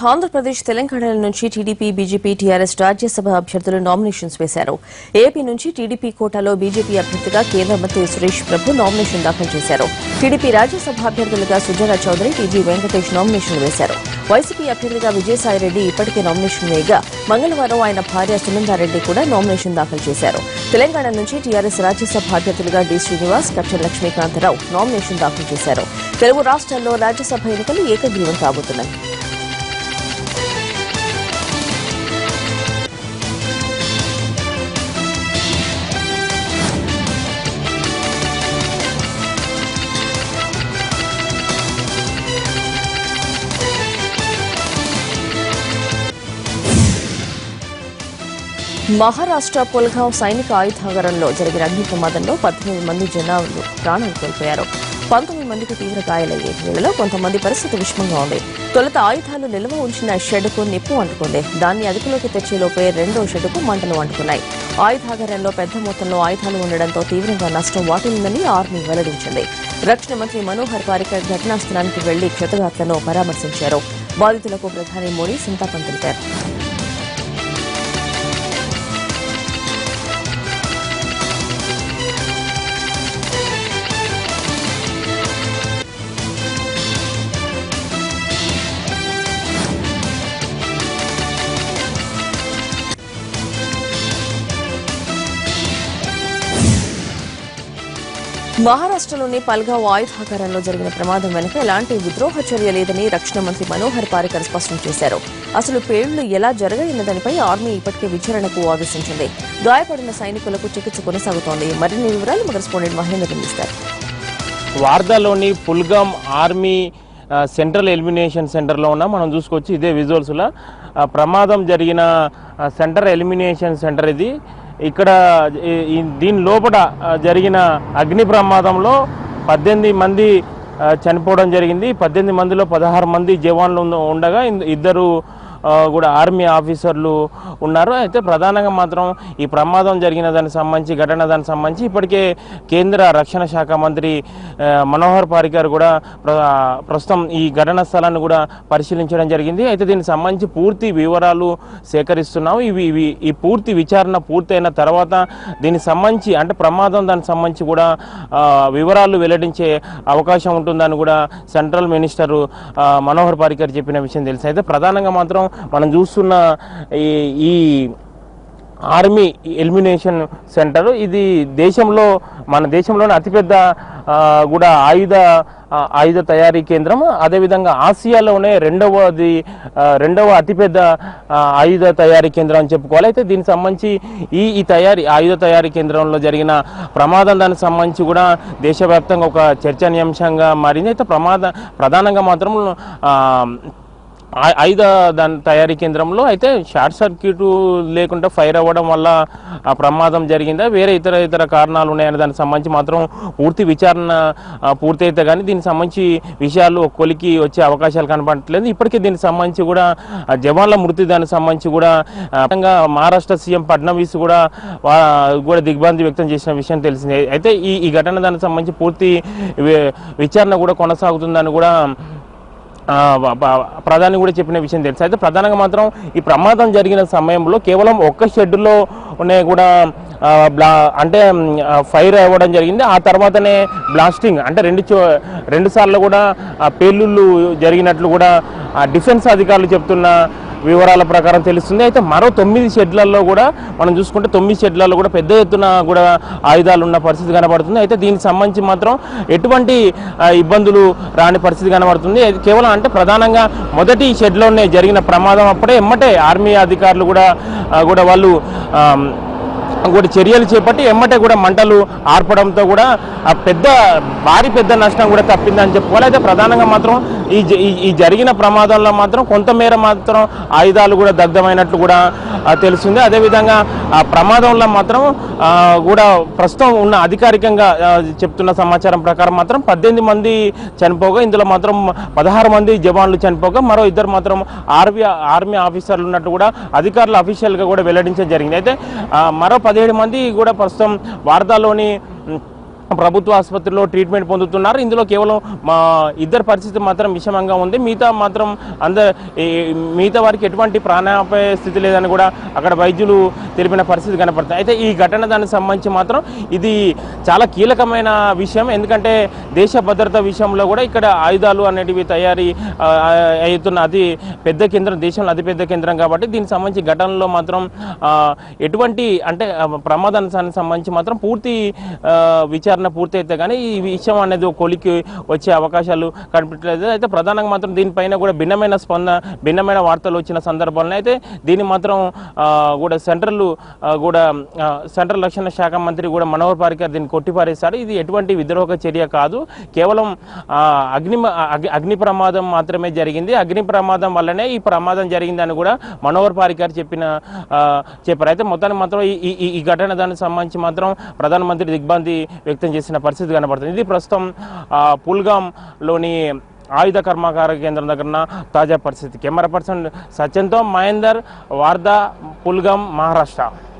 ఆంధ్రప్రదేశ్ తెలంగాణల నుంచి TDP BJP TRS Rajya Sabha అభ్యర్థులు nominations వేశారు ఏపీ నుంచి టీడీపీ కోటాలో బీజేపీ అభ్యర్థిగా కేంద్ర మంత్రి సురేష్ ప్రభు నామినేషన్ దాఖలు చేశారు టీడీపీ రాజ్యసభ అభ్యర్థులుగా సుజనా చౌదరి టీజీ వెంకటేష్ నామినేషన్ వేశారు వైసీపీ అభ్యర్థిగా విజయసాయిరెడ్డి ఇప్పటికే నామినేషన్ వేయగా మంగళవారం ఆయన భార్య సునందారెడ్డి కూడా నామినేషన్ దాఖలు చేశారు తెలంగాణ నుంచి టీఆర్ఎస్ రాజ్యసభ అభ్యర్థులుగా డి శ్రీనివాస్ కచ్చర్ లక్ష్మీకాంతరావు నామినేషన్ దాఖలు చేశారు తెలుగు రాష్ట్రాల్లో రాజ్యసభ ఎన్నికలు ఏకగ్రీవం కాబోతున్నాయి మహారాష్ట్ర పుల్గాం సైనిక ఆయుధాగారంలో జరిగిన అగ్ని ప్రమాదంలో పద్దెనిమిది మంది జనాలు ప్రాణాలు కోల్పోయారు పంతొమ్మిది మందికి తీవ్ర గాయాలయ్యాయి వీళ్ళలో కొంతమంది పరిస్థితి విషమంగా ఉంది తొలుత ఆయుధాలు నిల్వ ఉంచిన షెడ్కు నిప్పు అంటుకుంది దాన్ని అదుపులోకి తెచ్చేలోపే రెండో షెడ్కు మంటలు అంటుకున్నాయి ఆయుధాగారంలో పెద్ద మొత్తంలో ఆయుధాలు ఉండడంతో తీవ్రంగా నష్టం వాటిల్లిందని ఆర్మీ వెల్లడించింది రక్షణ మంత్రి మనోహర్ పారికర్ ఘటనా స్థలానికి వెళ్లి క్షతగాత్లను పరామర్శించారు బాధితులకు ప్రధాని మోడీ సంతాపం తెలిపారు మహారాష్ట్రలోని పల్గావ్ ఆయుధాగారంలో జరిగిన ప్రమాదం వెనుక ఎలాంటి విద్రోహ చర్య లేదని రక్షణ మంత్రి మనోహర్ పారికర్ స్పష్టం చేశారు అసలు పేలుళ్లు ఎలా జరిగాయన్న దానిపై ఆర్మీ ఇప్పటికే విచారణకు ఆదేశించింది గాయపడిన సైనికులకు చికిత్స కొనసాగుతోంది మరిన్ని వివరాలు మా కరెస్పాండెంట్ మహేందర్ అందిస్తారు వార్దాలోని పుల్గాం ఆర్మీ ఆ, సెంట్రల్ ఎలిమినేషన్ సెంటర్లో ఉన్నాం మనం చూసుకోవచ్చు ఇదే విజువల్స్లో ఆ, ప్రమాదం జరిగిన ఆ, సెంటర్ ఎలిమినేషన్ సెంటర్ ఇది ఇక్కడ ఈ- ఈ దీని లోపల ఆ, జరిగిన అగ్ని ప్రమాదంలో పద్దెనిమిది మంది ఆ, చనిపోవడం జరిగింది పద్దెనిమిది మందిలో పదహారు మంది జవాన్లు ఉన్న- ఉండగా ఇన్- ఇద్దరు ఆ, కూడా ఆర్మీ ఆఫీసర్లు ఉన్నారు అయితే ప్రధానంగా మాత్రం ఈ ప్రమాదం జరిగిన దానికి సంబంధించి ఘటన దానికి సంబంధించి ఇప్పటికే కేంద్ర రక్షణ శాఖ మంత్రి ఆ, మనోహర్ పారికర్ కూడా ప్ర- ప్రస్తుతం ఈ ఘటన స్థలాన్ని కూడా పరిశీలించడం జరిగింది అయితే దీనికి సంబంధించి పూర్తి వివరాలు సేకరిస్తున్నాం ఇవి ఇవి ఈ పూర్తి విచారణ పూర్తయిన తర్వాత దీనికి సంబంధించి అంటే ప్రమాదం దానికి సంబంధించి కూడా ఆ, వివరాలు వెల్లడించే అవకాశం ఉంటుందని కూడా సెంట్రల్ మినిస్టర్ ఆ, మనోహర్ పారికర్ చెప్పిన విషయం తెలుసు అయితే ప్రధానంగా మాత్రం మనం చూస్తున్న ఈ ఈ ఆర్మీ ఎలిమినేషన్ సెంటర్ ఇది దేశంలో మన దేశంలోనే అతిపెద్ద ఆ, కూడా ఆయుధ ఆ, ఆయుధ తయారీ కేంద్రం అదేవిధంగా ఆసియాలోనే రెండవది ఆ, రెండవ అతిపెద్ద ఆ, ఆయుధ తయారీ కేంద్రం అని చెప్పుకోవాలి అయితే దీనికి సంబంధించి ఈ ఈ తయారీ ఆయుధ తయారీ కేంద్రంలో జరిగిన ప్రమాదం దానికి సంబంధించి కూడా దేశవ్యాప్తంగా ఒక చర్చనీయాంశంగా మారింది అయితే ప్రమాద ప్రధానంగా మాత్రం ఆ, ఆ- ఆయుధ దాని తయారీ కేంద్రంలో అయితే షార్ట్ సర్క్యూట్ లేకుండా ఫైర్ అవ్వడం వల్ల ఆ ప్రమాదం జరిగిందా వేరే ఇతర ఇతర కారణాలు ఉన్నాయని దానికి సంబంధించి మాత్రం పూర్తి విచారణ ఆ, పూర్తయితే కానీ దీనికి సంబంధించి విషయాలు ఒక కొలికి వచ్చే అవకాశాలు కనపడట్లేదు ఇప్పటికే దీనికి సంబంధించి కూడా ఆ, జవాన్ల మృతి దానికి సంబంధించి కూడా ఆ, ముఖ్యంగా మహారాష్ట్ర సీఎం ఫడ్నవీస్ కూడా వా- కూడా దిగ్భ్రాంతి వ్యక్తం చేసిన విషయం తెలిసిందే అయితే ఈ ఈ ఘటన దానికి సంబంధించి పూర్తి వి- విచారణ కూడా కొనసాగుతుందని కూడా ఆ, ప- ప- ప్రధాని కూడా చెప్పిన విషయం తెలుసు అయితే ప్రధానంగా మాత్రం ఈ ప్రమాదం జరిగిన సమయంలో కేవలం ఒక్క షెడ్లో కూడా ఆ, బ్లా అంటే మ్, ఆ, ఫైర్ అవ్వడం జరిగింది ఆ తర్వాతనే బ్లాస్టింగ్ అంటే రెండు చో రెండు సార్లు కూడా ఆ పేలుళ్ళు జరిగినట్లు కూడా ఆ డిఫెన్స్ అధికారులు చెప్తున్న వివరాల ప్రకారం తెలుస్తుంది అయితే మరో తొమ్మిది షెడ్లలో కూడా మనం చూసుకుంటే తొమ్మిది షెడ్లలో కూడా పెద్ద ఎత్తున కూడా ఆయుధాలు ఉన్న పరిస్థితి కనబడుతుంది అయితే దీనికి సంబంధించి మాత్రం ఎటువంటి ఆ, ఇబ్బందులు రాని పరిస్థితి కనబడుతుంది ఇది కేవలం అంటే ప్రధానంగా మొదటి షెడ్లోనే జరిగిన ప్రమాదం అప్పుడే ఎమ్మటే ఆర్మీ అధికారులు కూడా ఆ, కూడా వాళ్ళు ఆమ్, కూడా చర్యలు చేపట్టి ఎమ్మటే కూడా మంటలు ఆర్పడంతో కూడా ఆ పెద్ద భారీ పెద్ద నష్టం కూడా తప్పిందని చెప్పుకోవాలి అయితే ప్రధానంగా మాత్రం ఈ జ- ఈ- ఈ జరిగిన ప్రమాదంలో మాత్రం కొంతమేర మాత్రం ఆయుధాలు కూడా దగ్ధమైనట్లు కూడా ఆ, తెలుస్తుంది అదేవిధంగా ఆ ప్రమాదంలో మాత్రం ఆ, కూడా ప్రస్తుతం ఉన్న అధికారికంగా ఆ, చెప్తున్న సమాచారం ప్రకారం మాత్రం పద్దెనిమిది మంది చనిపోగా ఇందులో మాత్రం పదహారు మంది జవాన్లు చనిపోగా మరో ఇద్దరు మాత్రం ఆర్మీ ఆర్మీ ఆఫీసర్లు ఉన్నట్టు కూడా అధికారులు అఫీషియల్గా కూడా వెల్లడించడం జరిగింది అయితే ఆ, మరో పదిహేడు మంది కూడా ప్రస్తుతం వార్దాలోని ఉమ్, ప్రభుత్వ ఆసుపత్రిలో ట్రీట్మెంట్ పొందుతున్నారు ఇందులో కేవలం మా ఇద్దరు పరిస్థితి మాత్రం విషమంగా ఉంది మిగతా మాత్రం అందరు మిగతా వారికి ఎటువంటి ప్రాణాపాయ స్థితి లేదని కూడా అక్కడ వైద్యులు తెలిపిన పరిస్థితి కనపడుతుంది అయితే ఈ ఘటన దానికి సంబంధించి మాత్రం ఇది చాలా కీలకమైన విషయం ఎందుకంటే దేశ భద్రత విషయంలో కూడా ఇక్కడ ఆయుధాలు అనేటివి తయారీ ఆ, అవుతున్న అతి పెద్ద కేంద్రం దేశంలో అతిపెద్ద కేంద్రం కాబట్టి దీనికి సంబంధించి ఘటనలో మాత్రం ఆ, ఎటువంటి అంటే ఆ, ప్రమాదానికి సంబంధించి మాత్రం పూర్తి ఆ, విచారణ పూర్తి అయితే కానీ ఈ విషయం అనేది ఒక కొలికి వచ్చే అవకాశాలు కనిపించలేదు అయితే ప్రధానంగా మాత్రం దీనిపైన కూడా భిన్నమైన స్పందన భిన్నమైన వార్తలు వచ్చిన సందర్భంలో అయితే దీన్ని మాత్రం ఆ, కూడా సెంట్రల్ ఆ, కూడా ఆ, సెంట్రల్ రక్షణ శాఖ మంత్రి కూడా మనోహర్ పారికర్ దీన్ని కొట్టిపారేశారు ఇది ఎటువంటి విద్రోహ చర్య కాదు కేవలం ఆ, అగ్ని అగ్ని- అగ్ని ప్రమాదం మాత్రమే జరిగింది అగ్ని ప్రమాదం వల్లనే ఈ ప్రమాదం జరిగిందని కూడా మనోహర్ పారికర్ చెప్పిన ఆ, చెప్పారు అయితే మొత్తానికి మాత్రం ఈ- ఈ ఈ- ఈ ఘటన దానికి సంబంధించి మాత్రం ప్రధానమంత్రి దిగ్భ్రాంతి వ్యక్తం చేసిన పరిస్థితి కనబడుతుంది ఇది ప్రస్తుతం ఆ, పుల్గాంలోని ఆయుధ కర్మాగార కేంద్రం దగ్గర తాజా పరిస్థితి కెమెరా పర్సన్ సత్యంతో మహేందర్ వార్దా పుల్గాం మహారాష్ట్ర